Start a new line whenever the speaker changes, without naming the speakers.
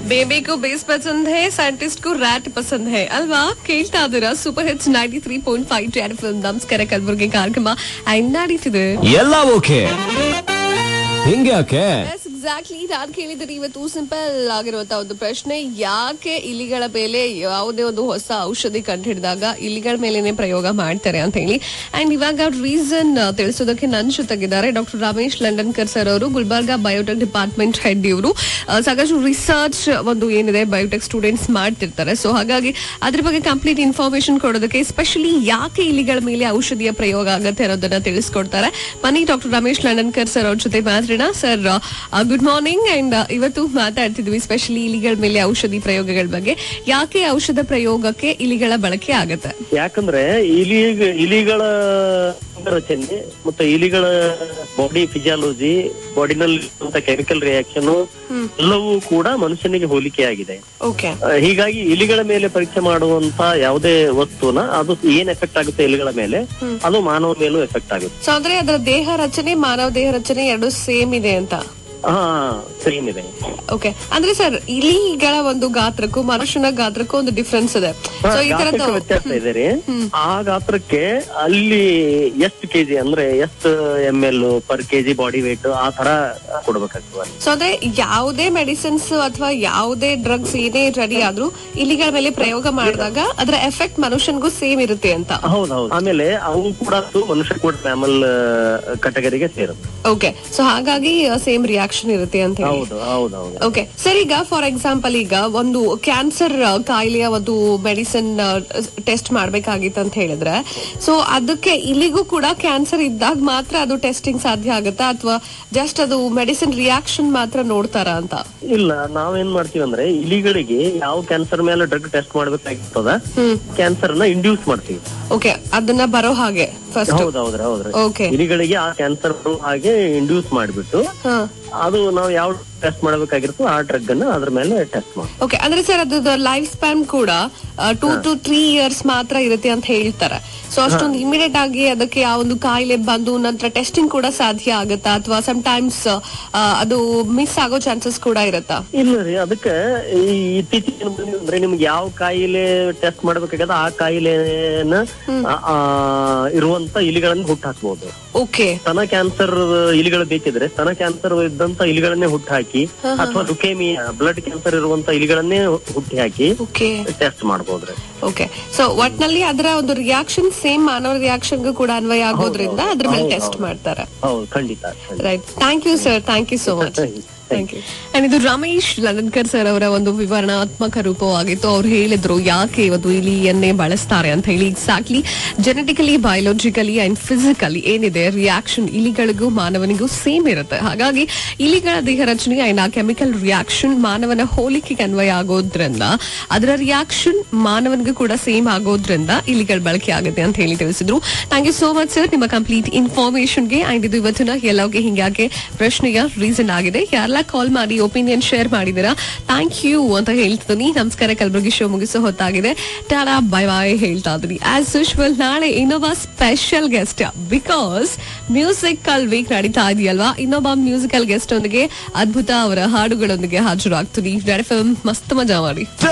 Baby को base पसंद है साइंटिस्ट को रैट पसंद है ಅಲ್ವಾ ಕೇಳ್ತಾ ಇದ್ದೀರಾ super hits ninety three point five ten film ನಮಸ್ಕಾರ ಕಲಬುರಗಿ ಕಾರ್ಯಕ್ರಮ ಹೆಂಗ್ ನಡೀತಿದೆ
ಎಲ್ಲ ಓಕೆ ಹಿಂಗ್ಯಾಕೆ
ಎಕ್ಸಾಕ್ಟ್ಲಿ ನಾನು ಕೇಳಿದ್ರೆ ಇವತ್ತು ಸಿಂಪಲ್ ಆಗಿರುವಂತಹ ಒಂದು ಪ್ರಶ್ನೆ ಯಾಕೆ ಇಲಿಗಳ ಮೇಲೆ ಯಾವುದೇ ಒಂದು ಹೊಸ ಔಷಧಿ ಕಂಡುಹಿಡಿದಾಗ ಇಲಿಗಳ ಮೇಲೆನೆ ಪ್ರಯೋಗ ಮಾಡ್ತಾರೆ ಅಂತ ಹೇಳಿ ಅಂಡ್ ಇವಾಗ ರೀಸನ್ ತಿಳಿಸೋದಕ್ಕೆ ನನ್ನ ಜೊತೆಗಿದ್ದಾರೆ ಡಾಕ್ಟರ್ ರಮೇಶ್ ಲಂಡನ್ಕರ್ ಸರ್ ಅವರು ಗುಲ್ಬರ್ಗಾ ಬಯೋಟೆಕ್ ಡಿಪಾರ್ಟ್ಮೆಂಟ್ ಹೆಡ್ ಇವರು ಸಾಕಷ್ಟು ರಿಸರ್ಚ್ ಒಂದು ಏನಿದೆ ಬಯೋಟೆಕ್ ಸ್ಟೂಡೆಂಟ್ಸ್ ಮಾಡ್ತಿರ್ತಾರೆ ಸೊ ಹಾಗಾಗಿ ಅದ್ರ ಬಗ್ಗೆ ಕಂಪ್ಲೀಟ್ ಇನ್ಫಾರ್ಮೇಶನ್ ಕೊಡೋದಕ್ಕೆ ಸ್ಪೆಷಲಿ ಯಾಕೆ ಇಲಿಗಳ ಮೇಲೆ ಔಷಧಿಯ ಪ್ರಯೋಗ ಆಗುತ್ತೆ ಅನ್ನೋದನ್ನ ತಿಳಿಸ್ಕೊಡ್ತಾರೆ ಬನ್ನಿ ಡಾಕ್ಟರ್ ರಮೇಶ್ ಲಂಡನ್ಕರ್ ಸರ್ ಅವ್ರ ಜೊತೆ ಮಾತಾಡೋಣ ಸರ್ ಗುಡ್ ಮಾರ್ನಿಂಗ್ ಅಂಡ್ ಇವತ್ತು ಮಾತಾಡ್ತಿದ್ವಿ ಸ್ಪೆಷಲಿ ಇಲಿಗಳ ಮೇಲೆ ಔಷಧಿ ಪ್ರಯೋಗಗಳ ಬಗ್ಗೆ ಯಾಕೆ ಔಷಧ ಪ್ರಯೋಗಕ್ಕೆ ಇಲಿಗಳ ಬಳಕೆ ಆಗುತ್ತೆ
ಯಾಕಂದ್ರೆ ಇಲಿ ಇಲಿಗಳ ರಚನೆ ಮತ್ತೆ ಇಲಿಗಳ ಬಾಡಿ ಫಿಸಿಯಾಲಜಿ ಬಾಡಿನಲ್ಲಿ ಕೆಮಿಕಲ್ ರಿಯಾಕ್ಷನ್ ಎಲ್ಲವೂ ಕೂಡ ಮನುಷ್ಯನಿಗೆ ಹೋಲಿಕೆಯಾಗಿದೆ
ಓಕೆ
ಆ, ಹೀಗಾಗಿ ಇಲಿಗಳ ಮೇಲೆ ಪರೀಕ್ಷೆ ಮಾಡುವಂತ ಯಾವುದೇ ವಸ್ತುನ ಅದು ಏನ್ ಎಫೆಕ್ಟ್ ಆಗುತ್ತೆ ಇಲಿಗಳ ಮೇಲೆ ಅದು ಮಾನವ ಮೇಲೂ ಎಫೆಕ್ಟ್ ಆಗುತ್ತೆ
ಸೊ ಅಂದ್ರೆ ಅದರ ದೇಹ ರಚನೆ ಮಾನವ ದೇಹ ರಚನೆ ಎರಡು ಸೇಮ್ ಇದೆ ಅಂತ
ಹಾ ಸೇಮ್ ಇದೆ
ಓಕೆ ಅಂದ್ರೆ ಸರ್ ಇಲಿಗಳ ಒಂದು ಗಾತ್ರಕ್ಕೂ ಮನುಷ್ಯನ ಗಾತ್ರಕ್ಕೂ ಒಂದು ಡಿಫ್ರೆನ್ಸ್ ಇದೆ
ಹಾ,
ಸೊ ಈ ತರದ
ಗಾತ್ರಕ್ಕೆ ವ್ಯತ್ಯಾಸ ಇದೆ ರೀ ಆ ಗಾತ್ರಕ್ಕೆ ಅಲ್ಲಿ ಎಷ್ಟು ಕೆಜಿ ಅಂದ್ರೆ ಎಷ್ಟು M L per KG body weight ಆ ತರ ಕೊಡ್ಬೇಕಾಗ್ತದೆ ಅಲ್ಲಿ.
ಸೊ ಅಂದ್ರೆ ಯಾವುದೇ ಮೆಡಿಸಿನ್ಸ್ ಅಥವಾ ಯಾವುದೇ ಡ್ರಗ್ಸ್ ಏನೇ ರೆಡಿ ಆದ್ರೂ ಇಲಿಗಳ ಮೇಲೆ ಪ್ರಯೋಗ ಮಾಡಿದಾಗ ಅದರ ಎಫೆಕ್ಟ್ ಮನುಷ್ಯನ್ಗೂ ಸೇಮ್ ಇರುತ್ತೆ ಅಂತ
ಹೌದೌದು ಆಮೇಲೆ ಅವು ಕೂಡ ಅದು ಮನುಷ್ಯ ಕೂಡ ಮ್ಯಾಮಲ್ ಕಟಗರಿಗೆ ಸೇರುತ್ತೆ
ಓಕೆ ಸೊ ಹಾಗಾಗಿ ಸೇಮ್ ರಿಯಾಕ್ಷನ್ ಇರುತ್ತೆ ಅಂತ ಹೇಳಿ
ಹೌದು ಹೌದೌದು
ಓಕೆ ಸರ್ ಈಗ ಫಾರ್ ಎಕ್ಸಾಂಪಲ್ ಈಗ ಒಂದು ಕ್ಯಾನ್ಸರ್ ಕಾಯಿಲೆಯ ಒಂದು ಮೆಡಿಸಿನ್ ಟೆಸ್ಟ್ ಮಾಡ್ಬೇಕಾಗಿತ್ತು ಅಂತ ಹೇಳಿದ್ರೆ ಸೊ ಅದಕ್ಕೆ ಇಲಿಗೂ ಕೂಡ ಕ್ಯಾನ್ಸರ್ ಇದ್ದಾಗ ಮಾತ್ರ ಅದು ಟೆಸ್ಟಿಂಗ್ ಸಾಧ್ಯ ಆಗುತ್ತಾ ಅಥವಾ ಜಸ್ಟ್ ಅದು ಮೆಡಿಸಿನ್ ರಿಯಾಕ್ಷನ್ ಮಾತ್ರ ನೋಡ್ತಾರ ಅಂತ
ಇಲ್ಲ ನಾವೇನ್ ಮಾಡ್ತೀವಿ ಅಂದ್ರೆ ಇಲಿಗಳಿಗೆ ಯಾವ ಕ್ಯಾನ್ಸರ್ ಮೇಲೆ ಡ್ರಗ್ ಟೆಸ್ಟ್ ಮಾಡ್ಬೇಕಾಗಿರ್ತದ ಕ್ಯಾನ್ಸರ್ ನ ಇಂಡ್ಯೂಸ್ ಮಾಡ್ತೀವಿ
ಓಕೆ ಅದನ್ನ ಬರೋ ಹಾಗೆ ಫಸ್ಟ್
ಹೌದೌದ್ರಿ ಹೌದ್ರಿ
ಓಕೆ
ಇಲಿಗಳಿಗೆ ಆ ಕ್ಯಾನ್ಸರ್ ಹಾಗೆ ಇಂಡ್ಯೂಸ್ ಮಾಡ್ಬಿಟ್ಟು
ಹಾ
ಅದು ನಾವು ಯಾವ ಟೆಸ್ಟ್ ಮಾಡ್ಬೇಕಾಗಿರ್ತೋ ಆ ಡ್ರಗ್ ಅನ್ನ ಅದ್ರ ಮೇಲೆ ಟೆಸ್ಟ್ ಮಾಡಿ
ಓಕೆ ಅಂದ್ರೆ ಸರ್ ಅದು ಲೈಫ್ ಸ್ಪ್ಯಾನ್ ಕೂಡ ಟೂ ಟು ತ್ರೀ ಇಯರ್ಸ್ ಮಾತ್ರ ಇರುತ್ತೆ ಅಂತ ಹೇಳ್ತಾರೆ ಸೊ ಅಷ್ಟೊಂದು ಇಮಿಡಿಯೇಟ್ ಆಗಿ ಅದಕ್ಕೆ ಆ ಒಂದು ಕಾಯಿಲೆ ಬಂದು ನಂತರ ಟೆಸ್ಟಿಂಗ್ ಕೂಡ ಸಾಧ್ಯ ಆಗುತ್ತಾ ಅಥವಾ ಸಮ್ ಟೈಮ್ಸ್ ಅದು ಮಿಸ್ ಆಗೋ ಚಾನ್ಸಸ್ ಕೂಡ ಇರುತ್ತಾ
ಇಲ್ಲ ರೀ ಅದಕ್ಕೆ ಈ ಇತ್ತೀಚೆಗೆ ಏನ್ ಬಂದಿದೆ ಅಂದ್ರೆ ನಿಮ್ಗೆ ಯಾವ ಕಾಯಿಲೆ ಟೆಸ್ಟ್ ಮಾಡ್ಬೇಕಾಗದ ಆ ಕಾಯಿಲೆನ ಆ, ಆ, ಇರುವಂತ ಇಲಿಗಳನ್ನ ಹುಟ್ಟು ಹಾಕ್ಬಹುದು
ಓಕೆ
ಸ್ತನ ಕ್ಯಾನ್ಸರ್ ಇಲಿಗಳು ಬೇಕಿದ್ರೆ ಸ್ತನ ಕ್ಯಾನ್ಸರ್ ಇದ್ದಂತ ಇಲಿಗಳನ್ನೇ ಹುಟ್ಟು ಹಾಕಿ ಅಥವಾ ಲುಕೇಮಿಯಾ ಬ್ಲಡ್ ಕ್ಯಾನ್ಸರ್ ಇರುವಂತ ಇಲಿಗಳನ್ನೇ ಹುಟ್ಟಿ ಹಾಕಿ
ಓಕೆ
ಟೆಸ್ಟ್ ಮಾಡಬಹುದ್ರಿ
ಓಕೆ ಸೊ ಒಟ್ನಲ್ಲಿ ಅದರ ಒಂದು ರಿಯಾಕ್ಷನ್ ಸೇಮ್ ಮಾನವ ರಿಯಾಕ್ಷನ್ಗೂ ಕೂಡ ಅನ್ವಯ ಆಗೋದ್ರಿಂದ ಅದ್ರ ಮೇಲೆ ಟೆಸ್ಟ್ ಮಾಡ್ತಾರೆ
ಹೌದು ಖಂಡಿತ ಖಂಡಿತ.
Right thank you sir thank you so much thank you and ಇದು ರಮೇಶ್ ಲಂಡನ್ಕರ್ ಸರ್ ಅವರ ಒಂದು ವಿವರಣಾತ್ಮಕ ರೂಪವಾಗಿತ್ತು ಅವ್ರು ಹೇಳಿದ್ರು ಯಾಕೆ ಇವತ್ತು ಇಲಿಯನ್ನೇ ಬಳಸ್ತಾರೆ ಅಂತ ಹೇಳಿ exactly genetically biologically and physically ಏನಿದೆ ರಿಯಾಕ್ಷನ್ ಇಲಿಗಳಿಗೂ ಮಾನವನಿಗೂ ಸೇಮ್ ಇರುತ್ತೆ ಹಾಗಾಗಿ ಇಲಿಗಳ ದೇಹ ರಚನೆ ಅಂಡ್ ಆ ಕೆಮಿಕಲ್ ರಿಯಾಕ್ಷನ್ ಮಾನವನ ಹೋಲಿಕೆಗೆ ಅನ್ವಯ ಆಗೋದ್ರಿಂದ ಅದರ ರಿಯಾಕ್ಷನ್ ಮಾನವನಿಗೂ ಕೂಡ ಸೇಮ್ ಆಗೋದ್ರಿಂದ ಇಲಿಗಳ ಬಳಕೆ ಆಗುತ್ತೆ ಅಂತ ಹೇಳಿ ತಿಳಿಸಿದ್ರು thank you so much sir ನಿಮ್ಮ ಕಂಪ್ಲೀಟ್ ಇನ್ಫಾರ್ಮೇಶನ್ಗೆ ಅಂಡ್ ಇದು ಇವತ್ತಿನ ಎಲ್ಲೋಗೆ ಹಿಂಗಾಗೆ ಪ್ರಶ್ನೆಯ ರೀಸನ್ ಆಗಿದೆ ಯಾರೆಲ್ಲ ಕಾಲ್ ಮಾಡಿ ಒಪಿನಿಯನ್ ಶೇರ್ ಮಾಡಿದಿರಾ ಥ್ಯಾಂಕ್ ಯು ಅಂತ ಹೇಳ್ತೀನಿ ನಮಸ್ಕಾರ ಕಲಬುರಗಿ ಶೋ ಮುಗಿಸೋ ಹೊತ್ತಾಗಿದೆ ಟಾಡಾ ಬೈ ಬಾಯ್ ಹೇಳ್ತಾ ಇದ್ದೀನಿ ಆಸ್ ಯೂಶುವಲ್ ನಾಳೆ ಇನ್ನೊಬ್ಬ special guest because musical week ನಡೀತಾ ಇದೆಯಲ್ವಾ ಇನ್ನೊಬ್ಬ ಮ್ಯೂಸಿಕಲ್ ಗೆಸ್ಟ್ ಒಂದಿಗೆ ಅದ್ಭುತ ಅವರ ಹಾಡುಗಳೊಂದಿಗೆ ಹಾಜರಾಗ್ತೀನಿ ಫಿಲ್ಮ್ ಮಸ್ತ್ ಮಜಾ ಮಾಡಿ